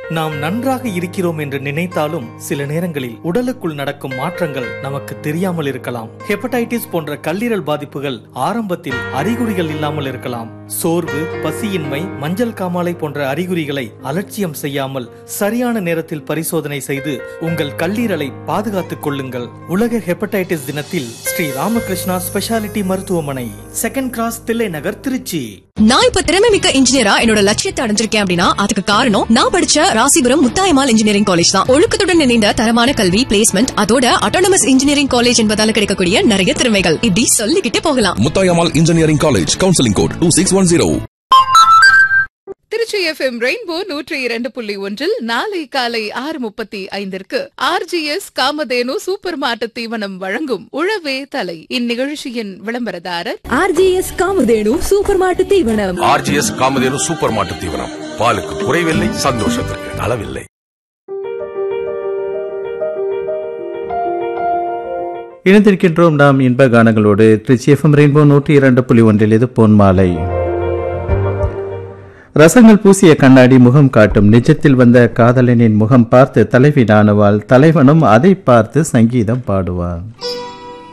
நாம் நன்றாக இருக்கிறோம் என்று நினைத்தாலும் சில நேரங்களில் உடலுக்குள் நடக்கும் மாற்றங்கள் நமக்கு தெரியாமல் இருக்கலாம் ஹெப்படைட்டிஸ் போன்ற கல்லீரல் பாதிப்புகள் ஆரம்பத்தில் அறிகுறிகள் இல்லாமல் இருக்கலாம் சோர்வு பசியின்மை மஞ்சள் காமாலை போன்ற அறிகுறிகளை அலட்சியம் செய்யாமல் சரியான நேரத்தில் பரிசோதனை செய்து உங்கள் கல்லீரலை பாதுகாத்துக் கொள்ளுங்கள் உலக ஹெப்படைட்டிஸ் தினத்தில் ஸ்ரீ ராமகிருஷ்ணா ஸ்பெஷாலிட்டி மருத்துவமனை செகண்ட் கிராஸ் தில்லை நகர் திருச்சி நான் இப்ப திறமை மிக்க இன்ஜினியரா என்னோட லட்சியத்தை அடைஞ்சிருக்கேன் அப்படின்னா அதுக்கு காரணம் நான் படிச்ச ராசிபுரம் முத்தாயமால் இன்ஜினியரிங் காலேஜ் தான் ஒழுக்கத்துடன் இணைந்த தரமான கல்வி பிளேஸ்மெண்ட் அதோட அட்டானமஸ் இன்ஜினியரிங் காலேஜ் என்பதால கிடைக்கக்கூடிய நிறைய திறமைகள் இப்படி சொல்லிக்கிட்டே போகலாம் Muthayammal engineering college counselling code two six one zero Trichy FM rainbow நூற்றி இரண்டு புள்ளி ஒன்றில் நாளை காலை ஆறு முப்பத்தி ஐந்திற்கு ஆர்ஜிஎஸ் காமதேனு சூப்பர் மாட்டு தீவனம் வழங்கும் உழவே தலை இந்நிகழ்ச்சியின் விளம்பரதாரர் ஆர்ஜிஎஸ் காமதேனு சூப்பர் மாட்டு தீவனம் ஆர்ஜிஎஸ் காமதேனு சூப்பர் மாட்டு தீவனம் பாலுக்கு குறைவில்லை சந்தோஷத்திற்கு அளவில்லை இணைந்திருக்கின்றோம் நாம் இன்ப கானங்களோடு திருச்சி எஃப்எம் ரெயின்போ நூற்றி இரண்டு புள்ளி ஒன்றில் இது பொன் மாலை ரசங்கள் பூசிய கண்ணாடி முகம் காட்டும் நிஜத்தில் வந்த காதலனின் முகம் பார்த்து தலைவி நாணுவாள் தலைவனும் அதை பார்த்து சங்கீதம் பாடுவான்